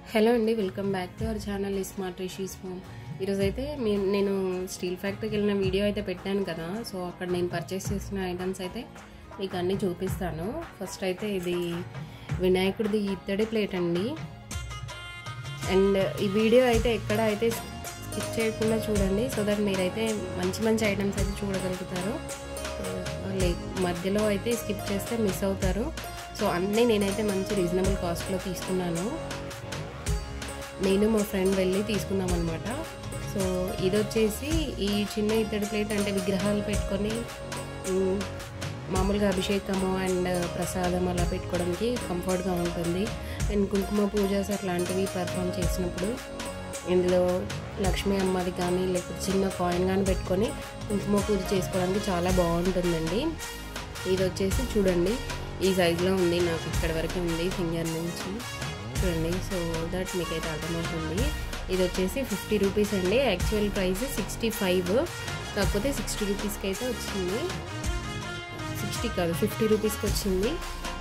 hello అండి welcome back to our channel smart Rishi's phone ఈరోజు అయితే మీ- నేను స్టీల్ ఫ్యాక్టరీకి వెళ్ళిన వీడియో అయితే పెట్టాను కదా సో అక్కడ నేను పర్చేస్ చేసిన ఐటమ్స్ అయితే మీకు అన్నీ చూపిస్తాను ఫస్ట్ అయితే ఇది వినాయకుడిది ఇత్తడి ప్లేట్ అండి అండ్ ఈ వీడియో అయితే ఎక్కడ అయితే స్కిప్ చేయకుండా చూడండి సో దట్ మీరైతే మంచి మంచి ఐటమ్స్ అయితే చూడగలుగుతారు లైక్ మధ్యలో అయితే స్కిప్ చేస్తే మిస్ అవుతారు సో అన్నీ నేనైతే మంచి రీజనబుల్ కాస్ట్లో తీసుకున్నాను నేను మా ఫ్రెండ్ వెళ్ళి తీసుకున్నాం అనమాట సో ఇది వచ్చేసి ఈ చిన్న ఇత్తడి ప్లేట్ అంటే విగ్రహాలు పెట్టుకొని మ్, మామూలుగా అభిషేకము అండ్ ప్రసాదం అలా పెట్టుకోవడానికి కంఫర్ట్గా ఉంటుంది అండ్ కుంకుమ పూజస్ అట్లాంటివి పర్ఫామ్ చేసినప్పుడు ఇందులో లక్ష్మీ అమ్మది కానీ లేకపోతే చిన్న కాయిన్ కానీ పెట్టుకొని కుంకుమ పూజ చేసుకోవడానికి చాలా బాగుంటుందండి ఇది వచ్చేసి చూడండి ఈ సైజులో ఉంది నాకు ఇక్కడ వరకు ఉంది ఫింగర్ నుంచి చూడండి సో దట్ మీకైతే అర్థమవుతుంది ఇది వచ్చేసి ఫిఫ్టీ రూపీస్ అండి యాక్చువల్ ప్రైస్ సిక్స్టీ ఫైవ్ కాకపోతే సిక్స్టీ రూపీస్కి అయితే వచ్చింది సిక్స్టీ కాదు ఫిఫ్టీ రూపీస్కి వచ్చింది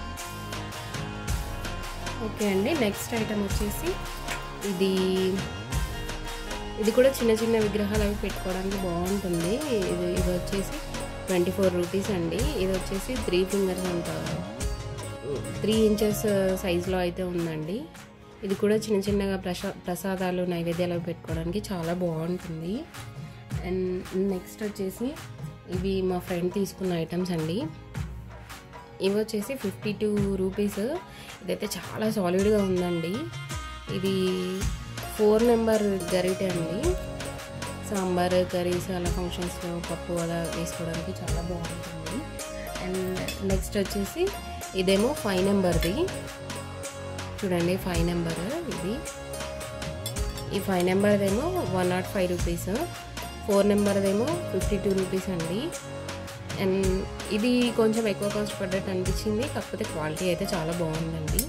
ఓకే అండి నెక్స్ట్ ఐటమ్ వచ్చేసి ఇది ఇది కూడా చిన్న చిన్న విగ్రహాలు అవి పెట్టుకోవడానికి బాగుంటుంది ఇది ఇది వచ్చేసి ట్వంటీ ఫోర్ రూపీస్ అండి ఇది వచ్చేసి త్రీ ఫింగర్స్ అంత త్రీ ఇంచెస్ సైజులో అయితే ఉందండి ఇది కూడా చిన్న చిన్నగా ప్రసా ప్రసాదాలు నైవేద్యాలు అవి పెట్టుకోవడానికి చాలా బాగుంటుంది అండ్ నెక్స్ట్ వచ్చేసి ఇవి మా ఫ్రెండ్ తీసుకున్న ఐటమ్స్ అండి ఇవి వచ్చేసి ఫిఫ్టీ టూ రూపీస్ ఇదైతే చాలా సాలిడ్గా ఉందండి ఇది ఫోర్ నెంబర్ గరిటె అండి సాంబార్ కర్రీస్ అలా ఫంక్షన్స్లో పప్పు అలా వేసుకోవడానికి చాలా బాగుంటుంది అండ్ నెక్స్ట్ వచ్చేసి ఇదేమో ఫైవ్ నెంబర్ది చూడండి ఫైవ్ నెంబర్ ఇది ఈ ఫైవ్ నెంబర్దేమో one not five rupees four నెంబర్దేమో ఫిఫ్టీ టూ రూపీస్ అండి అండ్ ఇది కొంచెం ఎక్కువ కాస్ట్ పడ్డట్టు అనిపించింది కాకపోతే క్వాలిటీ అయితే చాలా బాగుందండి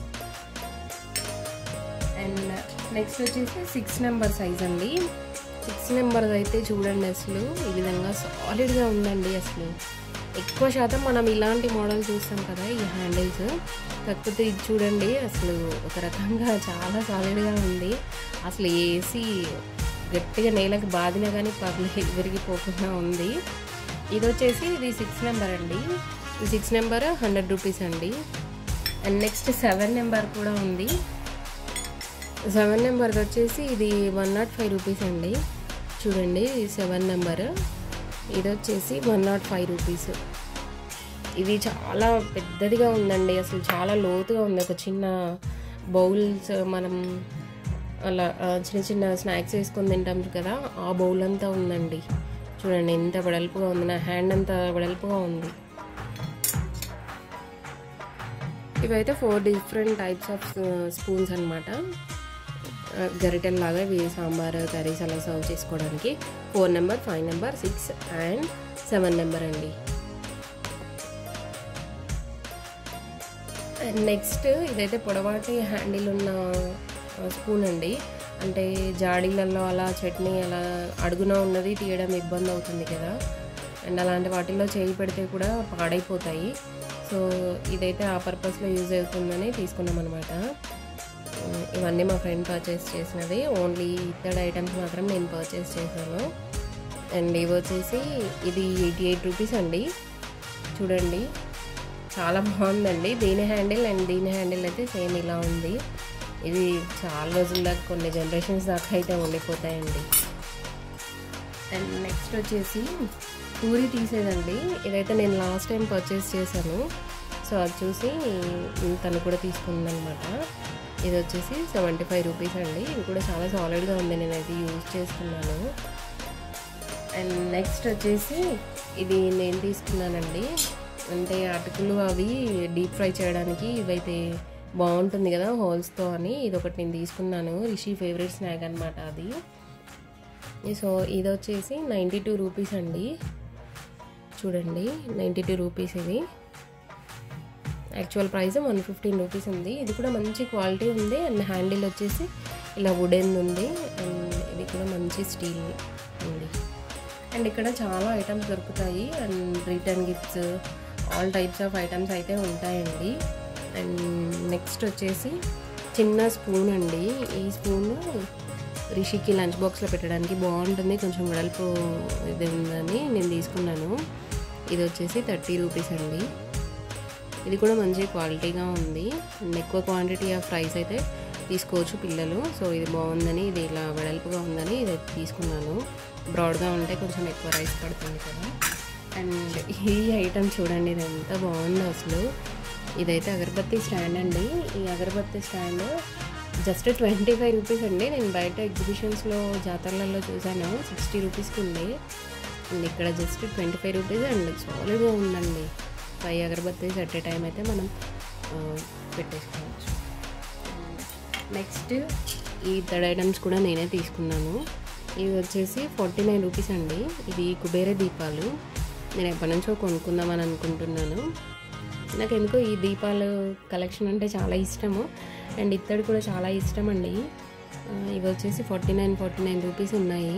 అండ్ నెక్స్ట్ వచ్చేసి సిక్స్ నెంబర్ సైజ్ అండి సిక్స్ నెంబర్ అయితే చూడండి అసలు ఈ విధంగా సాలిడ్గా ఉందండి అసలు ఎక్కువ శాతం మనం ఇలాంటి మోడల్ చూస్తాం కదా ఈ హ్యాండిల్స్ కాకపోతే ఇది చూడండి అసలు ఒక రకంగా చాలా సాలిడ్గా ఉంది అసలు ఏసీ గట్టిగా నేలకు బాదినా కానీ పగిలి విరిగిపోకుండా ఉంది ఇది వచ్చేసి ఇది సిక్స్ నెంబర్ అండి ఈ సిక్స్ నెంబర్ హండ్రెడ్ రూపీస్ అండి అండ్ నెక్స్ట్ సెవెన్ నెంబర్ కూడా ఉంది సెవెన్ నెంబర్కి వచ్చేసి ఇది వన్ నాట్ ఫైవ్ రూపీస్ అండి చూడండి సెవెన్ నెంబర్ ఇది వచ్చేసి వన్ నాట్ ఫైవ్ రూపీస్ ఇది చాలా పెద్దదిగా ఉందండి అసలు చాలా లోతుగా ఉంది ఒక చిన్న బౌల్స్ మనం అలా ఆ, చిన్న చిన్న స్నాక్స్ వేసుకొని తింటాం కదా ఆ బౌల్ అంతా ఉందండి చూడండి ఎంత వెడల్పుగా ఉంది నా హ్యాండ్ అంత వెడల్పుగా ఉంది ఇవైతే four different types of spoons అనమాట గరిటెల్లాగా ఇవి సాంబార్ కర్రీస్ అలా సర్వ్ చేసుకోవడానికి four number five number six and seven number అండి నెక్స్ట్ ఇదైతే పొడవాటి హ్యాండిల్ ఉన్న స్పూన్ అండి అంటే జాడీలలో అలా చట్నీ అలా అడుగున ఉన్నది తీయడం ఇబ్బంది అవుతుంది కదా అండ్ అలాంటి వాటిల్లో చేయి పెడితే కూడా పాడైపోతాయి సో ఇదైతే ఆ పర్పస్లో యూజ్ అవుతుందని తీసుకున్నాం అనమాట ఇవన్నీ మా ఫ్రెండ్ పర్చేస్ చేసినవి ఓన్లీ థర్డ్ ఐటమ్స్ మాత్రం నేను పర్చేస్ చేశాను అండ్ ఇవి వచ్చేసి ఇది ఎయిటీ ఎయిట్ రూపీస్ అండి చూడండి చాలా బాగుందండి దీని హ్యాండిల్ అండ్ దీని హ్యాండిల్ అయితే సేమ్ ఇలా ఉంది ఇది చాలా రోజుల దాకా కొన్ని జనరేషన్స్ దాకా అయితే ఉండిపోతాయండి అండ్ నెక్స్ట్ వచ్చేసి పూరి తీసేదండి ఇదైతే నేను లాస్ట్ టైం పర్చేస్ చేశాను సో అది చూసి తను కూడా తీసుకుందనమాట ఇది వచ్చేసి సెవెంటీ ఫైవ్ రూపీస్ అండి ఇది కూడా చాలా సాలిడ్గా ఉంది నేనైతే యూజ్ చేస్తున్నాను అండ్ నెక్స్ట్ వచ్చేసి ఇది నేను తీసుకున్నానండి అంటే అటుకులు అవి డీప్ ఫ్రై చేయడానికి ఇవైతే బాగుంటుంది కదా హోల్స్తో అని ఇది ఒకటి నేను తీసుకున్నాను రిషి ఫేవరెట్ స్నాక్ అనమాట అది సో ఇది వచ్చేసి నైంటీ టూ రూపీస్ అండి చూడండి నైంటీ టూ రూపీస్ ఇది actual price one fifteen rupees ఉంది ఇది కూడా మంచి క్వాలిటీ ఉంది అండ్ హ్యాండిల్ వచ్చేసి ఇలా వుడెన్ ఉంది అండ్ ఇది కూడా మంచి స్టీల్ ఉంది అండ్ ఇక్కడ చాలా ఐటమ్స్ దొరుకుతాయి and return gifts all types of items అయితే ఉంటాయండి అండ్ నెక్స్ట్ వచ్చేసి చిన్న స్పూన్ అండి ఈ స్పూన్ రిషికి లంచ్ బాక్స్లో పెట్టడానికి బాగుంటుంది కొంచెం వెడల్పు ఇది ఉందని నేను తీసుకున్నాను ఇది వచ్చేసి థర్టీ రూపీస్ అండి ఇది కూడా మంచి క్వాలిటీగా ఉంది అండ్ ఎక్కువ క్వాంటిటీ ఆఫ్ రైస్ అయితే తీసుకోవచ్చు పిల్లలు సో ఇది బాగుందని ఇది ఇలా వెడల్పుగా ఉందని ఇది తీసుకున్నాను బ్రాడ్గా ఉంటే కొంచెం ఎక్కువ రైస్ పడుతుంది కదా అండ్ ఈ ఐటమ్ చూడండి ఇది ఎంత బాగుందో అసలు ఇదైతే అగరబత్తి స్టాండ్ అండి ఈ agarbatti stand just twenty five rupees అండి నేను బయట ఎగ్జిబిషన్స్లో జాతరలలో చూసాను సిక్స్టీ రూపీస్కి ఉంది అండ్ ఇక్కడ just twenty five rupees and సాలిడ్గా ఉందండి five agarbattis at a time అయితే మనం ఆ, పెట్టేసుకోవచ్చు నెక్స్ట్ ఈ థర్డ్ ఐటమ్స్ కూడా నేనే తీసుకున్నాను ఇవి వచ్చేసి ఫార్టీ నైన్ రూపీస్ అండి ఇది కుబేర దీపాలు నేను ఎప్పటి నుంచో కొనుక్కుందామని అనుకుంటున్నాను నాకు ఎందుకో ఈ దీపాలు కలెక్షన్ అంటే చాలా ఇష్టము అండ్ ఇత్తడి కూడా చాలా ఇష్టం అండి ఆ, ఇవి వచ్చేసి forty nine forty nine rupees ఉన్నాయి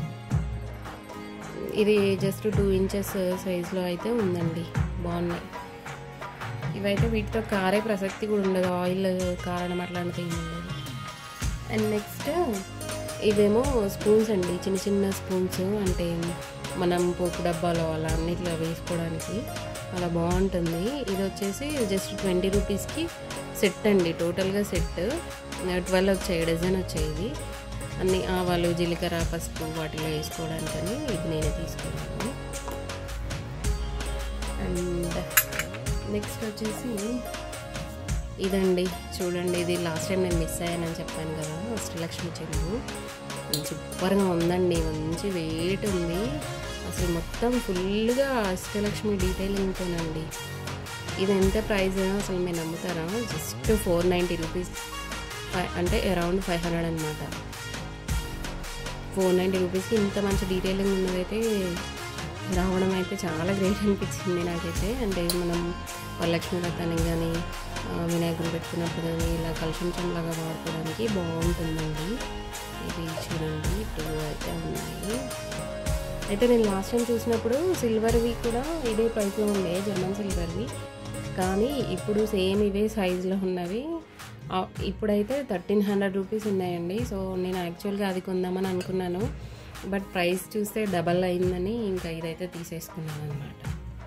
ఇది జస్ట్ టూ ఇంచెస్ సైజులో అయితే ఉందండి బాగున్నాయి ఇవైతే వీటితో కారే ప్రసక్తి కూడా ఉండదు ఆయిల్ కారడం అట్లాంటిది ఏమి ఉండదు అండ్ నెక్స్ట్ ఇవేమో స్పూన్స్ అండి చిన్న చిన్న స్పూన్స్ అంటే మనం పోపు డబ్బాలో అలా అన్నిట్లో వేసుకోవడానికి అలా బాగుంటుంది ఇది వచ్చేసి జస్ట్ ట్వంటీ రూపీస్కి సెట్ అండి టోటల్గా సెట్ ట్వెల్వ్ వచ్చాయి డజన్ వచ్చాయి ఇది అన్ని ఆవాలు జీలకర్ర పసుపు వాటిలో వేసుకోవడానికని ఇది నేనే తీసుకున్నాను అండ్ నెక్స్ట్ వచ్చేసి ఇదండి చూడండి ఇది లాస్ట్ టైం నేను మిస్ అయ్యానని చెప్పాను కదా అష్టలక్ష్మి చెంబు సూపర్గా ఉందండి మంచి వెయిట్ ఉంది అసలు మొత్తం ఫుల్గా అష్టలక్ష్మి డీటెయిలింగ్తోనండి ఇది ఎంత ప్రైస్ అసలు మీరు నమ్ముతారా జస్ట్ ఫోర్ నైంటీ రూపీస్ అంటే అరౌండ్ ఫైవ్ హండ్రెడ్ అనమాట ఫోర్ నైంటీ రూపీస్కి ఇంత మంచి డీటెయిలింగ్ ఉన్నదైతే రావడం అయితే చాలా గ్రేట్ అనిపించింది నాకైతే అంటే మనం వరలక్ష్మి వ్రతానికి కానీ వినాయకుడు పెట్టుకున్నప్పుడు కానీ ఇలా కలుషం లాగా వాడుకోవడానికి బాగుంటుందండి ఇది చూడండి టూ అయితే ఉన్నాయి అయితే నేను లాస్ట్ టైం చూసినప్పుడు సిల్వర్వి కూడా ఇదే ప్రైస్లో ఉండే జర్మన్ సిల్వర్వి కానీ ఇప్పుడు సేమ్ ఇవే సైజులో ఉన్నవి ఆ, ఇప్పుడైతే థర్టీన్ హండ్రెడ్ రూపీస్ ఉన్నాయండి సో నేను యాక్చువల్గా అది కొందామని అనుకున్నాను బట్ ప్రైస్ చూస్తే డబల్ అయిందని ఇంకా ఇదైతే తీసేసుకున్నాను అనమాట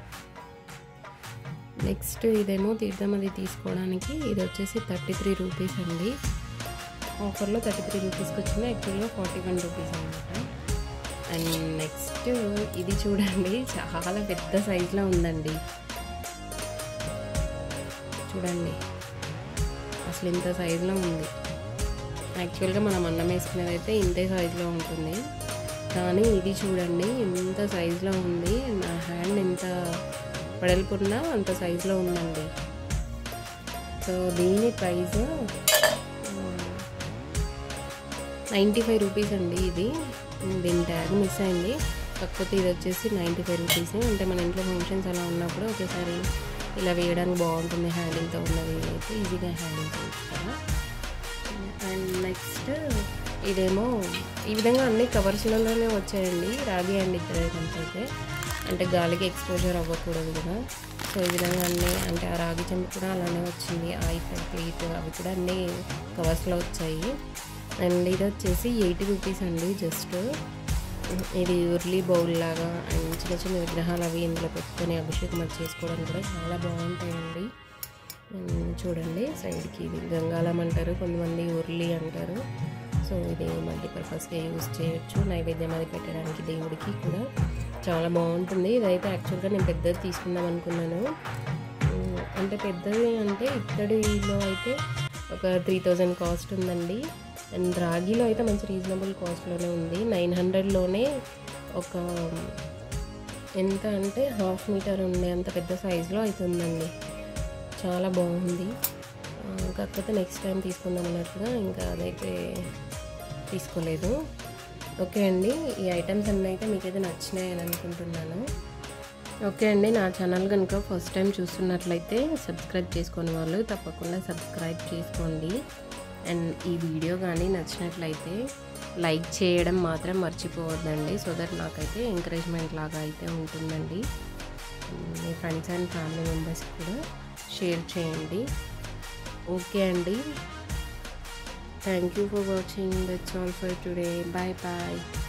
నెక్స్ట్ ఇదేమో తీర్థం అది తీసుకోవడానికి ఇది వచ్చేసి థర్టీ త్రీ రూపీస్ అండి ఆఫర్లో థర్టీ త్రీ రూపీస్కి వచ్చింది యాక్చువల్గా ఫార్టీ వన్ రూపీస్ అనమాట అండ్ నెక్స్ట్ ఇది చూడండి చాలా పెద్ద సైజులో ఉందండి చూడండి అసలు ఇంత సైజులో ఉంది యాక్చువల్గా మనం అన్నం వేసుకునేది అయితే ఇంతే సైజులో ఉంటుంది కానీ ఇది చూడండి ఎంత సైజులో ఉంది నా హ్యాండ్ ఎంత వెడల్పున్నా అంత సైజులో ఉందండి సో దీని ప్రైస్ నైంటీ ఫైవ్ రూపీస్ అండి ఇది దీని ట్యాగ్ మిస్ అయింది కాకపోతే ఇది వచ్చేసి నైంటీ ఫైవ్ రూపీస్ అంటే మన ఇంట్లో ఫంక్షన్స్ అలా ఉన్నప్పుడు ఒకేసారి ఇలా వేయడానికి బాగుంటుంది హ్యాండిల్తో ఉన్నది అయితే ఈజీగా హ్యాండిల్ చేయొచ్చు కదా అండ్ నెక్స్ట్ ఇదేమో ఈ విధంగా అన్ని కవర్స్లలోనే వచ్చాయండి రాగి అండ్ ఇద్దరు ఐటమ్స్ అయితే అంటే గాలికి ఎక్స్పోజర్ అవ్వకూడదు కదా సో ఈ విధంగా అన్నీ అంటే ఆ రాగి చెంబు కూడా అలానే వచ్చింది ఐఫై ప్లేట్ అవి కూడా అన్నీ కవర్స్లో వచ్చాయి అండ్ ఇది వచ్చేసి ఎయిటీ రూపీస్ అండి జస్ట్ ఇది ఉర్లీ బౌల్ లాగా అండ్ చిన్న చిన్న విగ్రహాలు అవి ఇందులో పెట్టుకొని అభిషేకం అది చేసుకోవడానికి కూడా చాలా బాగుంటాయండి ఉమ్, చూడండి సైడ్కి ఇది గంగాళం అంటారు కొంతమంది ఉర్లి అంటారు సో ఇది మల్టీపర్పస్గా యూజ్ చేయొచ్చు నైవేద్యం అది పెట్టడానికి దేవుడికి కూడా చాలా బాగుంటుంది ఇదైతే యాక్చువల్గా నేను పెద్దది తీసుకుందాం అనుకున్నాను ఉమ్, అంటే పెద్దది అంటే ఇక్కడిలో అయితే ఒక త్రీ థౌజండ్ కాస్ట్ ఉందండి అండ్ రాగిలో అయితే మంచి రీజనబుల్ కాస్ట్లోనే ఉంది నైన్ హండ్రెడ్లోనే ఒక ఎంత అంటే హాఫ్ మీటర్ ఉండే అంత పెద్ద సైజులో అయితే ఉందండి చాలా బాగుంది ఆ, కాకపోతే నెక్స్ట్ టైం తీసుకుందాం అన్నట్టుగా ఇంకా అదైతే తీసుకోలేదు ఓకే అండి ఈ ఐటమ్స్ అన్నీ అయితే మీకైతే నచ్చినాయి అని అనుకుంటున్నాను ఓకే అండి నా ఛానల్ కనుక ఫస్ట్ టైం చూస్తున్నట్లయితే సబ్స్క్రైబ్ చేసుకునే వాళ్ళు తప్పకుండా సబ్స్క్రైబ్ చేసుకోండి అండ్ ఈ వీడియో కానీ నచ్చినట్లయితే లైక్ చేయడం మాత్రం మర్చిపోవద్దండి సో దట్ నాకైతే ఎంకరేజ్మెంట్ లాగా అయితే ఉంటుందండి మీ ఫ్రెండ్స్ అండ్ ఫ్యామిలీ మెంబర్స్కి కూడా షేర్ చేయండి ఓకే అండి thank you for watching that's all for today bye bye